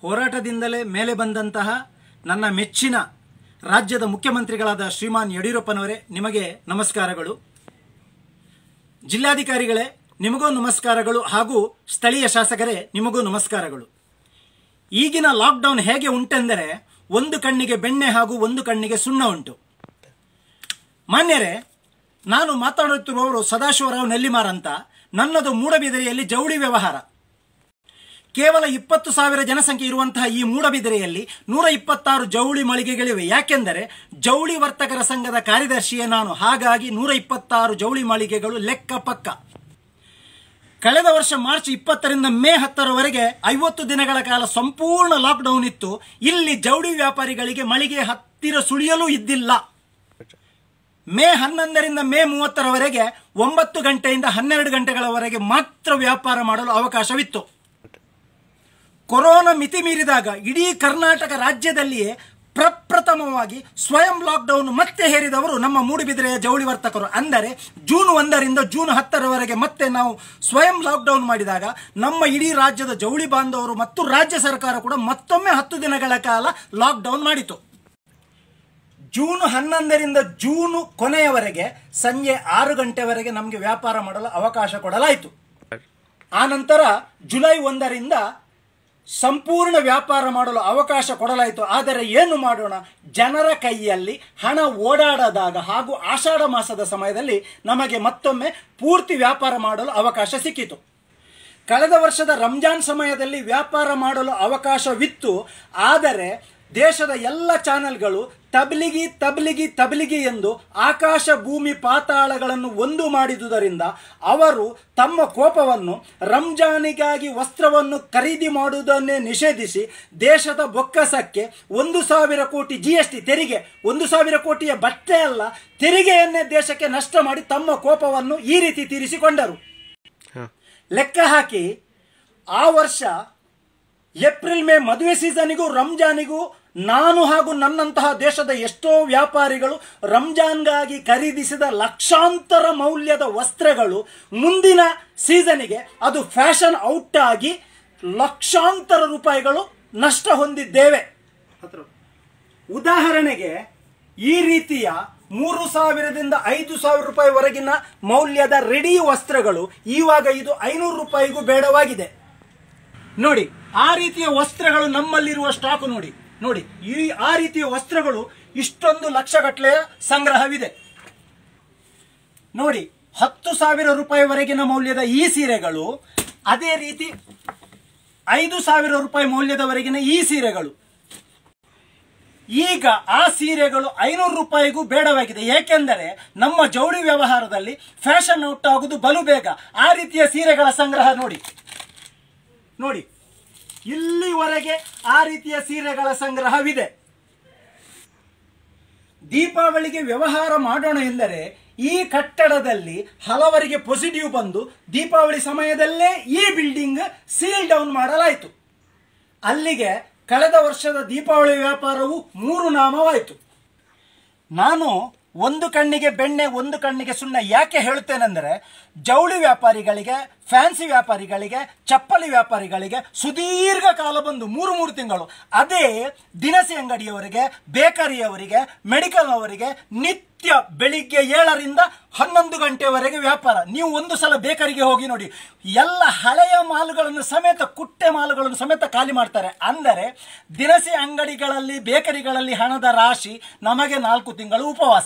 ಹೋರಾಟದಿಂದಲೇ ಮೇಲೆ ಬಂದಂತಹ ನನ್ನ ಮೆಚ್ಚಿನ ರಾಜ್ಯದ ಮುಖ್ಯಮಂತ್ರಿಗಳಾದ ಶ್ರೀಮಾನ್ ಯಡಿಯೂರಪ್ಪನವರೇ ನಿಮಗೆ ನಮಸ್ಕಾರಗಳು ಜಿಲ್ಲಾಧಿಕಾರಿಗಳೇ ನಿಮಗೂ ನಮಸ್ಕಾರಗಳು ಹಾಗೂ ಸ್ಥಳೀಯ ಶಾಸಕರೇ ನಿಮಗೂ ನಮಸ್ಕಾರಗಳು ಈಗಿನ ಲಾಕ್ಡೌನ್ ಹೇಗೆ ಉಂಟೆಂದರೆ ಒಂದು ಕಣ್ಣಿಗೆ ಬೆಣ್ಣೆ ಹಾಗೂ ಒಂದು ಕಣ್ಣಿಗೆ ಸುಣ್ಣ ಉಂಟು ಮಾನ್ಯರೇ ನಾನು ಮಾತಾಡುತ್ತಿರುವವರು ಸದಾಶಿವರಾವ್ ನೆಲ್ಲಿಮಾರ್ ಅಂತ ನನ್ನದು ಮೂಡಬಿದಿರೆಯಲ್ಲಿ ಜವಳಿ ವ್ಯವಹಾರ ಕೇವಲ ಇಪ್ಪತ್ತು ಸಾವಿರ ಜನಸಂಖ್ಯೆ ಇರುವಂತಹ ಈ ಮೂಡಬಿದಿರೆಯಲ್ಲಿ ನೂರ ಇಪ್ಪತ್ತಾರು ಜವಳಿ ಮಳಿಗೆಗಳಿವೆ ಯಾಕೆಂದರೆ ಜವಳಿ ವರ್ತಕರ ಸಂಘದ ಕಾರ್ಯದರ್ಶಿಯೇ ನಾನು ಹಾಗಾಗಿ ನೂರ ಇಪ್ಪತ್ತಾರು ಜವಳಿ ಮಳಿಗೆಗಳು ಲೆಕ್ಕ ಪಕ್ಕ ಕಳೆದ ವರ್ಷ ಮಾರ್ಚ್ ಇಪ್ಪತ್ತರಿಂದ ಮೇ ಹತ್ತರವರೆಗೆ ಐವತ್ತು ದಿನಗಳ ಕಾಲ ಸಂಪೂರ್ಣ ಲಾಕ್ಡೌನ್ ಇತ್ತು ಇಲ್ಲಿ ಜವಳಿ ವ್ಯಾಪಾರಿಗಳಿಗೆ ಮಳಿಗೆ ಹತ್ತಿರ ಸುಳಿಯಲು ಇದ್ದಿಲ್ಲ ಮೇ ಹನ್ನೊಂದರಿಂದ ಮೇ ಮೂವತ್ತರವರೆಗೆ ಒಂಬತ್ತು ಗಂಟೆಯಿಂದ ಹನ್ನೆರಡು ಗಂಟೆಗಳವರೆಗೆ ಮಾತ್ರ ವ್ಯಾಪಾರ ಮಾಡಲು ಅವಕಾಶವಿತ್ತು ಕೊರೋನಾ ಮಿತಿ ಮೀರಿದಾಗ ಇಡೀ ಕರ್ನಾಟಕ ರಾಜ್ಯದಲ್ಲಿಯೇ ಪ್ರಪ್ರಥಮವಾಗಿ ಸ್ವಯಂ ಲಾಕ್ಡೌನ್ ಮತ್ತೆ ಹೇರಿದವರು ನಮ್ಮ ಮೂಡುಬಿದಿರೆಯ ಜವಳಿ ವರ್ತಕರು ಅಂದರೆ ಜೂನ್ ಒಂದರಿಂದ ಜೂನ್ ಹತ್ತರವರೆಗೆ ಮತ್ತೆ ನಾವು ಸ್ವಯಂ ಲಾಕ್ಡೌನ್ ಮಾಡಿದಾಗ ನಮ್ಮ ಇಡೀ ರಾಜ್ಯದ ಜವಳಿ ಬಾಂಧವರು ಮತ್ತು ರಾಜ್ಯ ಸರ್ಕಾರ ಕೂಡ ಮತ್ತೊಮ್ಮೆ ಹತ್ತು ದಿನಗಳ ಕಾಲ ಲಾಕ್ಡೌನ್ ಮಾಡಿತು ಜೂನ್ ಹನ್ನೊಂದರಿಂದ ಜೂನ್ ಕೊನೆಯವರೆಗೆ ಸಂಜೆ ಆರು ಗಂಟೆವರೆಗೆ ನಮಗೆ ವ್ಯಾಪಾರ ಮಾಡಲು ಅವಕಾಶ ಕೊಡಲಾಯಿತು ಆನಂತರ ಜುಲೈ ಒಂದರಿಂದ ಸಂಪೂರ್ಣ ವ್ಯಾಪಾರ ಮಾಡಲು ಅವಕಾಶ ಕೊಡಲಾಯಿತು ಆದರೆ ಏನು ಮಾಡೋಣ ಜನರ ಕೈಯಲ್ಲಿ ಹಣ ಓಡಾಡದಾಗ ಹಾಗೂ ಆಷಾಢ ಮಾಸದ ಸಮಯದಲ್ಲಿ ನಮಗೆ ಮತ್ತೊಮ್ಮೆ ಪೂರ್ತಿ ವ್ಯಾಪಾರ ಮಾಡಲು ಅವಕಾಶ ಸಿಕ್ಕಿತು ಕಳೆದ ವರ್ಷದ ರಂಜಾನ್ ಸಮಯದಲ್ಲಿ ವ್ಯಾಪಾರ ಮಾಡಲು ಅವಕಾಶವಿತ್ತು ಆದರೆ ದೇಶದ ಎಲ್ಲ ಚಾನೆಲ್ಗಳು ತಬ್ಲಿಗಿ ತಬ್ಲಿಗಿ ತಬ್ಲಿಗಿ ಎಂದು ಆಕಾಶ ಭೂಮಿ ಪಾತಾಳಗಳನ್ನು ಒಂದು ಮಾಡಿದುದರಿಂದ ಅವರು ತಮ್ಮ ಕೋಪವನ್ನು ರಂಜಾನಿಗಾಗಿ ವಸ್ತ್ರವನ್ನು ಖರೀದಿ ಮಾಡುವುದನ್ನೇ ನಿಷೇಧಿಸಿ ದೇಶದ ಬೊಕ್ಕಸಕ್ಕೆ ಒಂದು ಸಾವಿರ ಕೋಟಿ ಜಿ ಎಸ್ ಟಿ ತೆರಿಗೆ ಒಂದು ಸಾವಿರ ಕೋಟಿಯ ಬಟ್ಟೆ ಅಲ್ಲ ತೆರಿಗೆಯನ್ನೇ ದೇಶಕ್ಕೆ ನಷ್ಟ ಮಾಡಿ ತಮ್ಮ ಕೋಪವನ್ನು ಈ ರೀತಿ ತೀರಿಸಿಕೊಂಡರು ಲೆಕ್ಕ ಹಾಕಿ ಆ ವರ್ಷ ಏಪ್ರಿಲ್ ಮೇ ಮದುವೆ ಸೀಸನಿಗೂ ರಂಜಾನಿಗೂ ನಾನು ಹಾಗೂ ನನ್ನಂತಹ ದೇಶದ ಎಷ್ಟೋ ವ್ಯಾಪಾರಿಗಳು ರಂಜಾನ್ಗಾಗಿ ಖರೀದಿಸಿದ ಲಕ್ಷಾಂತರ ಮೌಲ್ಯದ ವಸ್ತ್ರಗಳು ಮುಂದಿನ ಸೀಸನಿಗೆ ಅದು ಫ್ಯಾಷನ್ ಔಟ್ ಆಗಿ ಲಕ್ಷಾಂತರ ರೂಪಾಯಿಗಳು ನಷ್ಟ ಹೊಂದಿದ್ದೇವೆ ಉದಾಹರಣೆಗೆ ಈ ರೀತಿಯ ಮೂರು ಸಾವಿರದಿಂದ ಐದು ಸಾವಿರ ರೂಪಾಯಿವರೆಗಿನ ಮೌಲ್ಯದ ರೆಡಿ ವಸ್ತ್ರಗಳು ಇವಾಗ ಇದು ಐನೂರು ರೂಪಾಯಿಗೂ ಬೇಡವಾಗಿದೆ ನೋಡಿ ಆ ರೀತಿಯ ವಸ್ತ್ರಗಳು ನಮ್ಮಲ್ಲಿರುವ ಸ್ಟಾಕ್ ನೋಡಿ ನೋಡಿ ಈ ಆ ರೀತಿಯ ವಸ್ತ್ರಗಳು ಇಷ್ಟೊಂದು ಲಕ್ಷಗಟ್ಟಲೆಯ ಸಂಗ್ರಹವಿದೆ ನೋಡಿ ಹತ್ತು ಸಾವಿರ ರೂಪಾಯಿವರೆಗಿನ ಮೌಲ್ಯದ ಈ ಸೀರೆಗಳು ಅದೇ ರೀತಿ ಐದು ಸಾವಿರ ರೂಪಾಯಿ ಮೌಲ್ಯದವರೆಗಿನ ಈ ಸೀರೆಗಳು ಈಗ ಆ ಸೀರೆಗಳು ಐನೂರು ರೂಪಾಯಿಗೂ ಬೇಡವಾಗಿದೆ ಏಕೆಂದರೆ ನಮ್ಮ ಜವಳಿ ವ್ಯವಹಾರದಲ್ಲಿ ಫ್ಯಾಷನ್ ಔಟ್ ಆಗುವುದು ಬಲು ಬೇಗ ಆ ರೀತಿಯ ಸೀರೆಗಳ ಸಂಗ್ರಹ ನೋಡಿ ನೋಡಿ ಇಲ್ಲಿವರೆಗೆ ಆ ರೀತಿಯ ಸೀರೆಗಳ ಸಂಗ್ರಹವಿದೆ ದೀಪಾವಳಿಗೆ ವ್ಯವಹಾರ ಮಾಡೋಣ ಎಂದರೆ ಈ ಕಟ್ಟಡದಲ್ಲಿ ಹಲವರಿಗೆ ಪಾಸಿಟಿವ್ ಬಂದು ದೀಪಾವಳಿ ಸಮಯದಲ್ಲೇ ಈ ಬಿಲ್ಡಿಂಗ್ ಸೀಲ್ ಡೌನ್ ಮಾಡಲಾಯಿತು ಅಲ್ಲಿಗೆ ಕಳೆದ ವರ್ಷದ ದೀಪಾವಳಿ ವ್ಯಾಪಾರವು ಮೂರು ನಾಮವಾಯಿತು ನಾನು ಒಂದು ಕಣ್ಣಿಗೆ ಬೆಣ್ಣೆ ಒಂದು ಕಣ್ಣಿಗೆ ಸುಣ್ಣ ಯಾಕೆ ಹೇಳುತ್ತೇನೆಂದರೆ ಜವಳಿ ವ್ಯಾಪಾರಿಗಳಿಗೆ ಫ್ಯಾನ್ಸಿ ವ್ಯಾಪಾರಿಗಳಿಗೆ ಚಪ್ಪಲಿ ವ್ಯಾಪಾರಿಗಳಿಗೆ ಸುದೀರ್ಘ ಕಾಲ ಬಂದು ಮೂರು ಮೂರು ತಿಂಗಳು ಅದೇ ದಿನಸಿ ಅಂಗಡಿಯವರಿಗೆ ಬೇಕರಿಯವರಿಗೆ ಮೆಡಿಕಲ್ ಅವರಿಗೆ ನಿತ್ಯ ಬೆಳಿಗ್ಗೆ ಏಳರಿಂದ ಹನ್ನೊಂದು ಗಂಟೆವರೆಗೆ ವ್ಯಾಪಾರ ನೀವು ಒಂದು ಸಲ ಬೇಕರಿಗೆ ಹೋಗಿ ನೋಡಿ ಎಲ್ಲ ಹಳೆಯ ಮಾಲುಗಳನ್ನು ಸಮೇತ ಕುಟ್ಟೆ ಮಾಲುಗಳನ್ನು ಸಮೇತ ಖಾಲಿ ಮಾಡ್ತಾರೆ ಅಂದರೆ ದಿನಸಿ ಅಂಗಡಿಗಳಲ್ಲಿ ಬೇಕರಿಗಳಲ್ಲಿ ಹಣದ ರಾಶಿ ನಮಗೆ ನಾಲ್ಕು ತಿಂಗಳು ಉಪವಾಸ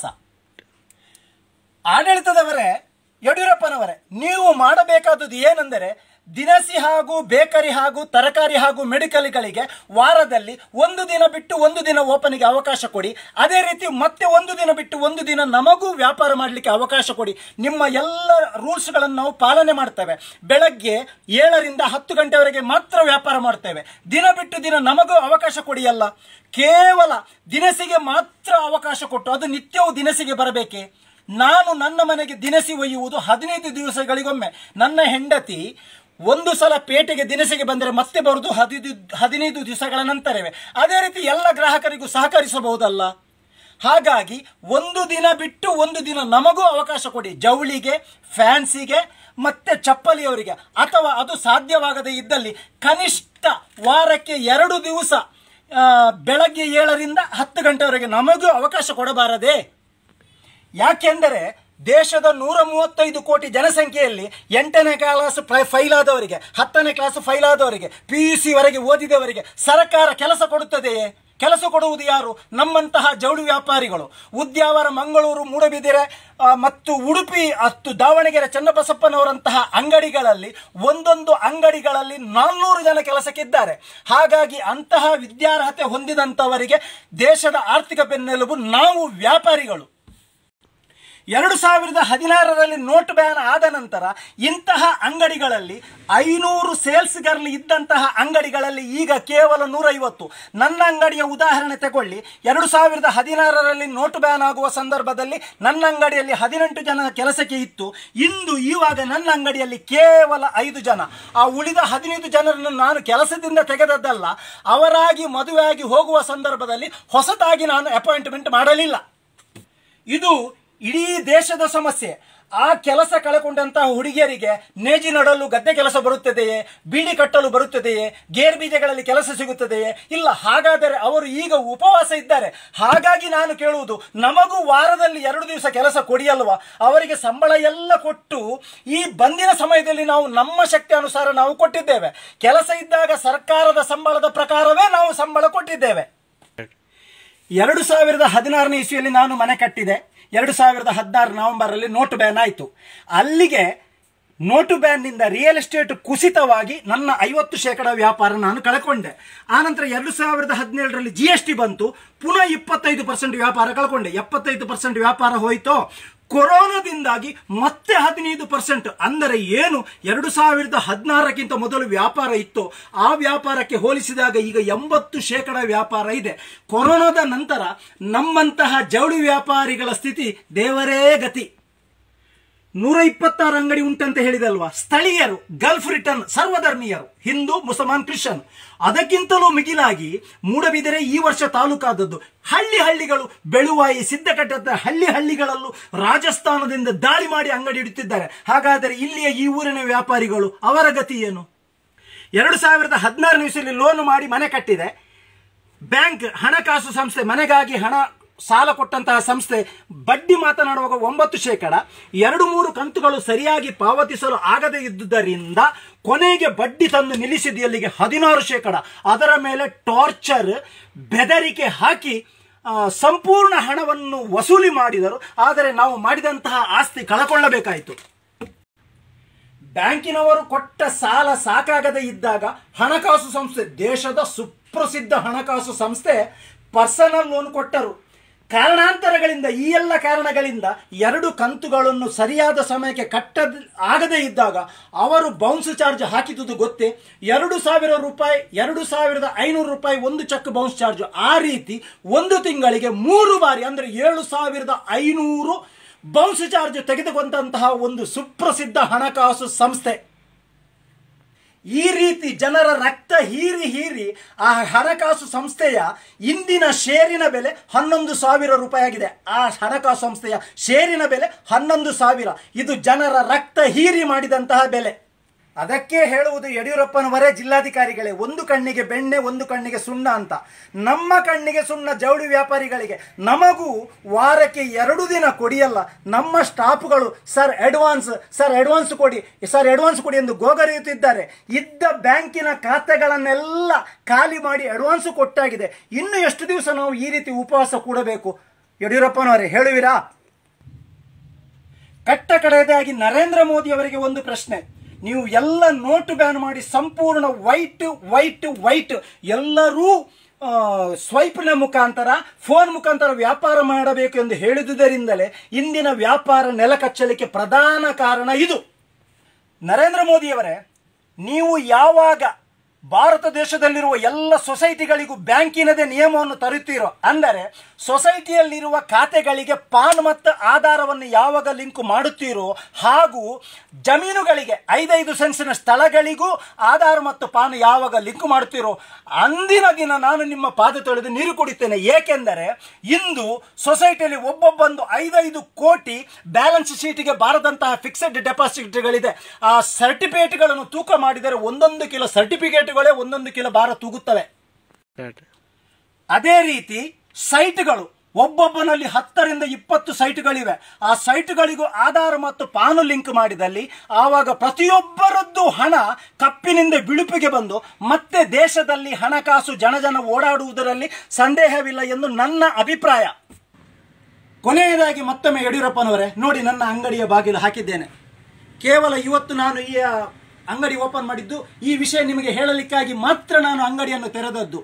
ಆಡಳಿತದವರೇ ಯಡಿಯೂರಪ್ಪನವರೇ ನೀವು ಮಾಡಬೇಕಾದದ್ದು ಏನೆಂದರೆ ದಿನಸಿ ಹಾಗೂ ಬೇಕರಿ ಹಾಗೂ ತರಕಾರಿ ಹಾಗೂ ಮೆಡಿಕಲ್ಗಳಿಗೆ ವಾರದಲ್ಲಿ ಒಂದು ದಿನ ಬಿಟ್ಟು ಒಂದು ದಿನ ಓಪನಿಗೆ ಅವಕಾಶ ಕೊಡಿ ಅದೇ ರೀತಿ ಮತ್ತೆ ಒಂದು ದಿನ ಬಿಟ್ಟು ಒಂದು ದಿನ ನಮಗೂ ವ್ಯಾಪಾರ ಮಾಡಲಿಕ್ಕೆ ಅವಕಾಶ ಕೊಡಿ ನಿಮ್ಮ ಎಲ್ಲ ರೂಲ್ಸ್ಗಳನ್ನು ನಾವು ಪಾಲನೆ ಮಾಡ್ತೇವೆ ಬೆಳಗ್ಗೆ ಏಳರಿಂದ ಹತ್ತು ಗಂಟೆವರೆಗೆ ಮಾತ್ರ ವ್ಯಾಪಾರ ಮಾಡ್ತೇವೆ ದಿನ ಬಿಟ್ಟು ದಿನ ನಮಗೂ ಅವಕಾಶ ಕೊಡಿಯಲ್ಲ ಕೇವಲ ದಿನಸಿಗೆ ಮಾತ್ರ ಅವಕಾಶ ಕೊಟ್ಟು ಅದು ನಿತ್ಯವೂ ದಿನಸಿಗೆ ಬರಬೇಕೆ ನಾನು ನನ್ನ ಮನೆಗೆ ದಿನಸಿ ಒಯ್ಯುವುದು ಹದಿನೈದು ದಿವಸಗಳಿಗೊಮ್ಮೆ ನನ್ನ ಹೆಂಡತಿ ಒಂದು ಸಲ ಪೇಟೆಗೆ ದಿನಸಿಗೆ ಬಂದರೆ ಮತ್ತೆ ಬರುವುದು ಹದಿನೈದು ಹದಿನೈದು ದಿವಸಗಳ ನಂತರವೇ ಅದೇ ರೀತಿ ಎಲ್ಲ ಗ್ರಾಹಕರಿಗೂ ಸಹಕರಿಸಬಹುದಲ್ಲ ಹಾಗಾಗಿ ಒಂದು ದಿನ ಬಿಟ್ಟು ಒಂದು ದಿನ ನಮಗೂ ಅವಕಾಶ ಕೊಡಿ ಜವಳಿಗೆ ಫ್ಯಾನ್ಸಿಗೆ ಮತ್ತೆ ಚಪ್ಪಲಿಯವರಿಗೆ ಅಥವಾ ಅದು ಸಾಧ್ಯವಾಗದೇ ಇದ್ದಲ್ಲಿ ಕನಿಷ್ಠ ವಾರಕ್ಕೆ ಎರಡು ದಿವಸ ಆ, ಬೆಳಗ್ಗೆ ಏಳರಿಂದ ಹತ್ತು ಗಂಟೆವರೆಗೆ ನಮಗೂ ಅವಕಾಶ ಕೊಡಬಾರದೆ ಯಾಕೆಂದರೆ ದೇಶದ ನೂರ ಮೂವತ್ತೈದು ಕೋಟಿ ಜನಸಂಖ್ಯೆಯಲ್ಲಿ ಎಂಟನೇ ಕ್ಲಾಸ್ ಫೈಲ್ ಆದವರಿಗೆ ಹತ್ತನೇ ಕ್ಲಾಸ್ ಫೈಲ್ ಆದವರಿಗೆ ಪಿ ಯು ಸಿ ವರೆಗೆ ಓದಿದವರಿಗೆ ಸರ್ಕಾರ ಕೆಲಸ ಕೊಡುತ್ತದೆಯೇ ಕೆಲಸ ಕೊಡುವುದು ಯಾರು ನಮ್ಮಂತಹ ಜವಳಿ ವ್ಯಾಪಾರಿಗಳು ಉದ್ಯಾವರ ಮಂಗಳೂರು ಮೂಡಬಿದಿರೆ ಆ, ಮತ್ತು ಉಡುಪಿ ಮತ್ತು ದಾವಣಗೆರೆ ಚನ್ನಬಸಪ್ಪನವರಂತಹ ಅಂಗಡಿಗಳಲ್ಲಿ ಒಂದೊಂದು ಅಂಗಡಿಗಳಲ್ಲಿ ನಾನ್ನೂರು ಜನ ಕೆಲಸಕ್ಕಿದ್ದಾರೆ ಹಾಗಾಗಿ ಅಂತಹ ವಿದ್ಯಾರ್ಹತೆ ಹೊಂದಿದಂಥವರಿಗೆ ದೇಶದ ಆರ್ಥಿಕ ಬೆನ್ನೆಲುಬು ನಾವು ವ್ಯಾಪಾರಿಗಳು ಎರಡು ಸಾವಿರದ ಹದಿನಾರರಲ್ಲಿ ನೋಟ್ ಬ್ಯಾನ್ ಆದ ನಂತರ ಇಂತಹ ಅಂಗಡಿಗಳಲ್ಲಿ ಐನೂರು ಸೇಲ್ಸ್ ಗರ್ಲ್ ಇದ್ದಂತಹ ಅಂಗಡಿಗಳಲ್ಲಿ ಈಗ ಕೇವಲ ನೂರೈವತ್ತು ನನ್ನ ಅಂಗಡಿಯ ಉದಾಹರಣೆ ತಗೊಳ್ಳಿ ಎರಡು ಸಾವಿರದ ಹದಿನಾರರಲ್ಲಿ ನೋಟ್ ಬ್ಯಾನ್ ಆಗುವ ಸಂದರ್ಭದಲ್ಲಿ ನನ್ನ ಅಂಗಡಿಯಲ್ಲಿ ಹದಿನೆಂಟು ಜನ ಕೆಲಸಕ್ಕೆ ಇತ್ತು ಇಂದು ಇವಾಗ ನನ್ನ ಅಂಗಡಿಯಲ್ಲಿ ಕೇವಲ ಐದು ಜನ ಆ ಉಳಿದ ಹದಿನೈದು ಜನರನ್ನು ನಾನು ಕೆಲಸದಿಂದ ತೆಗೆದದ್ದಲ್ಲ ಅವರಾಗಿ ಮದುವೆಯಾಗಿ ಹೋಗುವ ಸಂದರ್ಭದಲ್ಲಿ ಹೊಸತಾಗಿ ನಾನು ಅಪಾಯಿಂಟ್ಮೆಂಟ್ ಮಾಡಲಿಲ್ಲ ಇದು ಇಡೀ ದೇಶದ ಸಮಸ್ಯೆ ಆ ಕೆಲಸ ಕಳೆಕೊಂಡಂತಹ ಹುಡುಗಿಯರಿಗೆ ನೇಜಿ ನಡಲು ಗದ್ದೆ ಕೆಲಸ ಬರುತ್ತದೆಯೇ ಬೀಡಿ ಕಟ್ಟಲು ಬರುತ್ತದೆಯೇ ಗೇರ್ ಬೀಜಗಳಲ್ಲಿ ಕೆಲಸ ಸಿಗುತ್ತದೆಯೇ ಇಲ್ಲ ಹಾಗಾದರೆ ಅವರು ಈಗ ಉಪವಾಸ ಇದ್ದಾರೆ ಹಾಗಾಗಿ ನಾನು ಕೇಳುವುದು ನಮಗೂ ವಾರದಲ್ಲಿ ಎರಡು ದಿವಸ ಕೆಲಸ ಕೊಡಿಯಲ್ವಾ ಅವರಿಗೆ ಸಂಬಳ ಎಲ್ಲ ಕೊಟ್ಟು ಈ ಬಂದಿನ ಸಮಯದಲ್ಲಿ ನಾವು ನಮ್ಮ ಶಕ್ತಿ ಅನುಸಾರ ನಾವು ಕೊಟ್ಟಿದ್ದೇವೆ ಕೆಲಸ ಇದ್ದಾಗ ಸರ್ಕಾರದ ಸಂಬಳದ ಪ್ರಕಾರವೇ ನಾವು ಸಂಬಳ ಕೊಟ್ಟಿದ್ದೇವೆ ಎರಡು ಸಾವಿರದ ಹದಿನಾರನೇ ಇಸ್ವಿಯಲ್ಲಿ ನಾನು ಮನೆ ಕಟ್ಟಿದೆ ಎರಡು ಸಾವಿರದ ಹದಿನಾರು ನವೆಂಬರಲ್ಲಿ ನೋಟು ಬ್ಯಾನ್ ಆಯಿತು ಅಲ್ಲಿಗೆ ನೋಟು ಬ್ಯಾನ್ನಿಂದ ರಿಯಲ್ ಎಸ್ಟೇಟ್ ಕುಸಿತವಾಗಿ ನನ್ನ ಐವತ್ತು ಶೇಕಡ ವ್ಯಾಪಾರ ನಾನು ಕಳ್ಕೊಂಡೆ ಆನಂತರ ಎರಡು ಸಾವಿರದ ಹದಿನೇಳರಲ್ಲಿ ಜಿ ಎಸ್ ಟಿ ಬಂತು ಪುನಃ ಇಪ್ಪತ್ತೈದು ಪರ್ಸೆಂಟ್ ವ್ಯಾಪಾರ ಕಳ್ಕೊಂಡೆ ಎಪ್ಪತ್ತೈದು ಪರ್ಸೆಂಟ್ ವ್ಯಾಪಾರ ಹೋಯಿತೋ ಕೊರೋನಾದಿಂದಾಗಿ ಮತ್ತೆ ಹದಿನೈದು ಪರ್ಸೆಂಟ್ ಅಂದರೆ ಏನು ಎರಡು ಸಾವಿರದ ಹದಿನಾರಕ್ಕಿಂತ ಮೊದಲು ವ್ಯಾಪಾರ ಇತ್ತು ಆ ವ್ಯಾಪಾರಕ್ಕೆ ಹೋಲಿಸಿದಾಗ ಈಗ ಎಂಬತ್ತು ಶೇಕಡ ವ್ಯಾಪಾರ ಇದೆ ಕೊರೋನಾದ ನಂತರ ನಮ್ಮಂತಹ ಜವಳಿ ವ್ಯಾಪಾರಿಗಳ ಸ್ಥಿತಿ ದೇವರೇ ಗತಿ ನೂರ ಇಪ್ಪತ್ತಾರು ಅಂಗಡಿ ಉಂಟಂತ ಹೇಳಿದಲ್ವಾ ಸ್ಥಳೀಯರು ಗಲ್ಫ್ ರಿಟರ್ನ್ ಸರ್ವಧರ್ಮೀಯರು ಹಿಂದೂ ಮುಸಲ್ಮಾನ್ ಕ್ರಿಶ್ಚಿಯನ್ ಅದಕ್ಕಿಂತಲೂ ಮಿಗಿಲಾಗಿ ಮೂಡಬಿದರೆ ಈ ವರ್ಷ ತಾಲೂಕಾದದ್ದು ಹಳ್ಳಿ ಹಳ್ಳಿಗಳು ಬೆಳುವಾಯಿ ಸಿದ್ದಕಟ್ಟದ ಹಳ್ಳಿ ಹಳ್ಳಿಗಳಲ್ಲೂ ರಾಜಸ್ಥಾನದಿಂದ ದಾಳಿ ಮಾಡಿ ಅಂಗಡಿ ಇಡುತ್ತಿದ್ದಾರೆ ಹಾಗಾದರೆ ಇಲ್ಲಿಯ ಈ ಊರಿನ ವ್ಯಾಪಾರಿಗಳು ಅವರ ಗತಿ ಏನು ಎರಡು ಸಾವಿರದ ಹದಿನಾರನೇ ಇಸಲಿ ಲೋನ್ ಮಾಡಿ ಮನೆ ಕಟ್ಟಿದೆ ಬ್ಯಾಂಕ್ ಹಣಕಾಸು ಸಂಸ್ಥೆ ಮನೆಗಾಗಿ ಹಣ ಸಾಲ ಕೊಟ್ಟಂತಹ ಸಂಸ್ಥೆ ಬಡ್ಡಿ ಮಾತನಾಡುವಾಗ ಒಂಬತ್ತು ಶೇಕಡ ಎರಡು ಮೂರು ಕಂತುಗಳು ಸರಿಯಾಗಿ ಪಾವತಿಸಲು ಆಗದೇ ಇದ್ದುದರಿಂದ ಕೊನೆಗೆ ಬಡ್ಡಿ ತಂದು ನಿಲ್ಲಿಸಿದೆಯಲ್ಲಿಗೆ ಹದಿನಾರು ಶೇಕಡ ಅದರ ಮೇಲೆ ಟಾರ್ಚರ್ ಬೆದರಿಕೆ ಹಾಕಿ ಆ, ಸಂಪೂರ್ಣ ಹಣವನ್ನು ವಸೂಲಿ ಮಾಡಿದರು ಆದರೆ ನಾವು ಮಾಡಿದಂತಹ ಆಸ್ತಿ ಕಳಕೊಳ್ಳಬೇಕಾಯಿತು ಬ್ಯಾಂಕಿನವರು ಕೊಟ್ಟ ಸಾಲ ಸಾಕಾಗದೇ ಇದ್ದಾಗ ಹಣಕಾಸು ಸಂಸ್ಥೆ ದೇಶದ ಸುಪ್ರಸಿದ್ಧ ಹಣಕಾಸು ಸಂಸ್ಥೆ ಪರ್ಸನಲ್ ಲೋನ್ ಕೊಟ್ಟರು ಕಾರಣಾಂತರಗಳಿಂದ ಈ ಎಲ್ಲ ಕಾರಣಗಳಿಂದ ಎರಡು ಕಂತುಗಳನ್ನು ಸರಿಯಾದ ಸಮಯಕ್ಕೆ ಕಟ್ಟದ ಆಗದೇ ಇದ್ದಾಗ ಅವರು ಬೌನ್ಸ್ ಚಾರ್ಜ್ ಹಾಕಿದುದು ಗೊತ್ತೇ ಎರಡು ಸಾವಿರ ರೂಪಾಯಿ ಎರಡು ಸಾವಿರದ ಐನೂರು ರೂಪಾಯಿ ಒಂದು ಚೆಕ್ ಬೌನ್ಸ್ ಚಾರ್ಜ್ ಆ ರೀತಿ ಒಂದು ತಿಂಗಳಿಗೆ ಮೂರು ಬಾರಿ ಅಂದರೆ ಏಳು ಸಾವಿರದ ಐನೂರು ಬೌನ್ಸ್ ಚಾರ್ಜ್ ತೆಗೆದುಕೊಂಡಂತಹ ಒಂದು ಸುಪ್ರಸಿದ್ಧ ಹಣಕಾಸು ಸಂಸ್ಥೆ ಈ ರೀತಿ ಜನರ ರಕ್ತ ಹೀರಿ ಹೀರಿ ಆ ಹಣಕಾಸು ಸಂಸ್ಥೆಯ ಇಂದಿನ ಷೇರಿನ ಬೆಲೆ ಹನ್ನೊಂದು ಸಾವಿರ ರೂಪಾಯಿ ಆಗಿದೆ ಆ ಹಣಕಾಸು ಸಂಸ್ಥೆಯ ಷೇರಿನ ಬೆಲೆ ಹನ್ನೊಂದು ಸಾವಿರ ಇದು ಜನರ ರಕ್ತ ಹೀರಿ ಮಾಡಿದಂತಹ ಬೆಲೆ ಅದಕ್ಕೆ ಹೇಳುವುದು ಯಡಿಯೂರಪ್ಪನವರೇ ಜಿಲ್ಲಾಧಿಕಾರಿಗಳೇ ಒಂದು ಕಣ್ಣಿಗೆ ಬೆಣ್ಣೆ ಒಂದು ಕಣ್ಣಿಗೆ ಸುಣ್ಣ ಅಂತ ನಮ್ಮ ಕಣ್ಣಿಗೆ ಸುಣ್ಣ ಜವಳಿ ವ್ಯಾಪಾರಿಗಳಿಗೆ ನಮಗೂ ವಾರಕ್ಕೆ ಎರಡು ದಿನ ಕೊಡಿಯಲ್ಲ ನಮ್ಮ ಸ್ಟಾಫ್ಗಳು ಸರ್ ಅಡ್ವಾನ್ಸ್ ಸರ್ ಅಡ್ವಾನ್ಸ್ ಕೊಡಿ ಸರ್ ಅಡ್ವಾನ್ಸ್ ಕೊಡಿ ಎಂದು ಗೋಗರಿಯುತ್ತಿದ್ದಾರೆ ಇದ್ದ ಬ್ಯಾಂಕಿನ ಖಾತೆಗಳನ್ನೆಲ್ಲ ಖಾಲಿ ಮಾಡಿ ಅಡ್ವಾನ್ಸ್ ಕೊಟ್ಟಾಗಿದೆ ಇನ್ನು ಎಷ್ಟು ದಿವಸ ನಾವು ಈ ರೀತಿ ಉಪವಾಸ ಕೂಡಬೇಕು ಯಡಿಯೂರಪ್ಪನವರೇ ಹೇಳುವಿರಾ ಕಟ್ಟ ಕಡೆಯದಾಗಿ ನರೇಂದ್ರ ಮೋದಿ ಅವರಿಗೆ ಒಂದು ಪ್ರಶ್ನೆ ನೀವು ಎಲ್ಲ ನೋಟು ಬ್ಯಾನ್ ಮಾಡಿ ಸಂಪೂರ್ಣ ವೈಟ್ ವೈಟ್ ವೈಟ್ ಎಲ್ಲರೂ ಆ, ಸ್ವೈಪ್ನ ಮುಖಾಂತರ ಫೋನ್ ಮುಖಾಂತರ ವ್ಯಾಪಾರ ಮಾಡಬೇಕು ಎಂದು ಹೇಳಿದುದರಿಂದಲೇ ಇಂದಿನ ವ್ಯಾಪಾರ ನೆಲಕಚ್ಚಲಿಕ್ಕೆ ಪ್ರಧಾನ ಕಾರಣ ಇದು ನರೇಂದ್ರ ಮೋದಿಯವರೇ ನೀವು ಯಾವಾಗ ಭಾರತ ದೇಶದಲ್ಲಿರುವ ಎಲ್ಲ ಸೊಸೈಟಿಗಳಿಗೂ ಬ್ಯಾಂಕಿನದೇ ನಿಯಮವನ್ನು ತರುತ್ತೀರೋ ಅಂದರೆ ಸೊಸೈಟಿಯಲ್ಲಿರುವ ಖಾತೆಗಳಿಗೆ ಪಾನ್ ಮತ್ತು ಆಧಾರವನ್ನು ಯಾವಾಗ ಲಿಂಕ್ ಮಾಡುತ್ತೀರೋ ಹಾಗೂ ಜಮೀನುಗಳಿಗೆ ಐದೈದು ಸೆನ್ಸಿನ ಸ್ಥಳಗಳಿಗೂ ಆಧಾರ ಮತ್ತು ಪಾನ್ ಯಾವಾಗ ಲಿಂಕ್ ಮಾಡುತ್ತೀರೋ ಅಂದಿನ ದಿನ ನಾನು ನಿಮ್ಮ ಪಾದ ತೊಳೆದು ನೀರು ಕುಡಿತೇನೆ ಏಕೆಂದರೆ ಇಂದು ಸೊಸೈಟಿಯಲ್ಲಿ ಒಬ್ಬೊಬ್ಬೊಂದು ಐದೈದು ಕೋಟಿ ಬ್ಯಾಲೆನ್ಸ್ ಶೀಟಿಗೆ ಬಾರದಂತಹ ಫಿಕ್ಸೆಡ್ ಡೆಪಾಸಿಟ್ಗಳಿದೆ ಆ ಸರ್ಟಿಫಿಕೇಟ್ಗಳನ್ನು ತೂಕ ಮಾಡಿದರೆ ಒಂದೊಂದು ಕಿಲೋ ಸರ್ಟಿಫಿಕೇಟ್ಗಳೇ ಒಂದೊಂದು ಕಿಲೋ ಭಾರ ತೂಗುತ್ತವೆ ಅದೇ ರೀತಿ ಸೈಟ್ಗಳು ಒಬ್ಬೊಬ್ಬನಲ್ಲಿ ಹತ್ತರಿಂದ ಇಪ್ಪತ್ತು ಸೈಟ್ಗಳಿವೆ ಆ ಸೈಟ್ಗಳಿಗೂ ಆಧಾರ ಮತ್ತು ಪಾನು ಲಿಂಕ್ ಮಾಡಿದಲ್ಲಿ ಆವಾಗ ಪ್ರತಿಯೊಬ್ಬರದ್ದು ಹಣ ಕಪ್ಪಿನಿಂದ ಬಿಳುಪಿಗೆ ಬಂದು ಮತ್ತೆ ದೇಶದಲ್ಲಿ ಹಣಕಾಸು ಜನಜನ ಓಡಾಡುವುದರಲ್ಲಿ ಸಂದೇಹವಿಲ್ಲ ಎಂದು ನನ್ನ ಅಭಿಪ್ರಾಯ ಕೊನೆಯದಾಗಿ ಮತ್ತೊಮ್ಮೆ ಯಡಿಯೂರಪ್ಪನವರೇ ನೋಡಿ ನನ್ನ ಅಂಗಡಿಯ ಬಾಗಿಲು ಹಾಕಿದ್ದೇನೆ ಕೇವಲ ಇವತ್ತು ನಾನು ಈ ಆ, ಅಂಗಡಿ ಓಪನ್ ಮಾಡಿದ್ದು ಈ ವಿಷಯ ನಿಮಗೆ ಹೇಳಲಿಕ್ಕಾಗಿ ಮಾತ್ರ ನಾನು ಅಂಗಡಿಯನ್ನು ತೆರೆದದ್ದು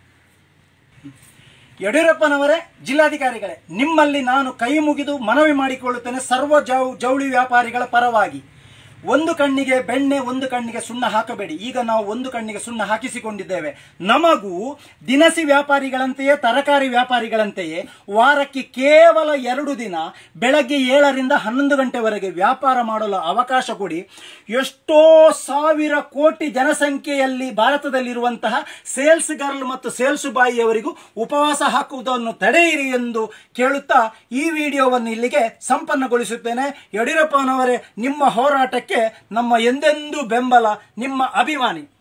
ಯಡಿಯೂರಪ್ಪನವರೇ ಜಿಲ್ಲಾಧಿಕಾರಿಗಳೇ ನಿಮ್ಮಲ್ಲಿ ನಾನು ಕೈ ಮುಗಿದು ಮನವಿ ಮಾಡಿಕೊಳ್ಳುತ್ತೇನೆ ಸರ್ವ ಜೌ ಜವಳಿ ವ್ಯಾಪಾರಿಗಳ ಪರವಾಗಿ ಒಂದು ಕಣ್ಣಿಗೆ ಬೆಣ್ಣೆ ಒಂದು ಕಣ್ಣಿಗೆ ಸುಣ್ಣ ಹಾಕಬೇಡಿ ಈಗ ನಾವು ಒಂದು ಕಣ್ಣಿಗೆ ಸುಣ್ಣ ಹಾಕಿಸಿಕೊಂಡಿದ್ದೇವೆ ನಮಗೂ ದಿನಸಿ ವ್ಯಾಪಾರಿಗಳಂತೆಯೇ ತರಕಾರಿ ವ್ಯಾಪಾರಿಗಳಂತೆಯೇ ವಾರಕ್ಕೆ ಕೇವಲ ಎರಡು ದಿನ ಬೆಳಗ್ಗೆ ಏಳರಿಂದ ಹನ್ನೊಂದು ಗಂಟೆವರೆಗೆ ವ್ಯಾಪಾರ ಮಾಡಲು ಅವಕಾಶ ಕೊಡಿ ಎಷ್ಟೋ ಸಾವಿರ ಕೋಟಿ ಜನಸಂಖ್ಯೆಯಲ್ಲಿ ಭಾರತದಲ್ಲಿರುವಂತಹ ಸೇಲ್ಸ್ ಗರ್ಲ್ ಮತ್ತು ಸೇಲ್ಸ್ ಬಾಯಿಯವರಿಗೂ ಉಪವಾಸ ಹಾಕುವುದನ್ನು ತಡೆಯಿರಿ ಎಂದು ಕೇಳುತ್ತಾ ಈ ವಿಡಿಯೋವನ್ನು ಇಲ್ಲಿಗೆ ಸಂಪನ್ನಗೊಳಿಸುತ್ತೇನೆ ಯಡಿಯೂರಪ್ಪನವರೇ ನಿಮ್ಮ ಹೋರಾಟಕ್ಕೆ ನಮ್ಮ ಎಂದೆಂದೂ ಬೆಂಬಲ ನಿಮ್ಮ ಅಭಿಮಾನಿ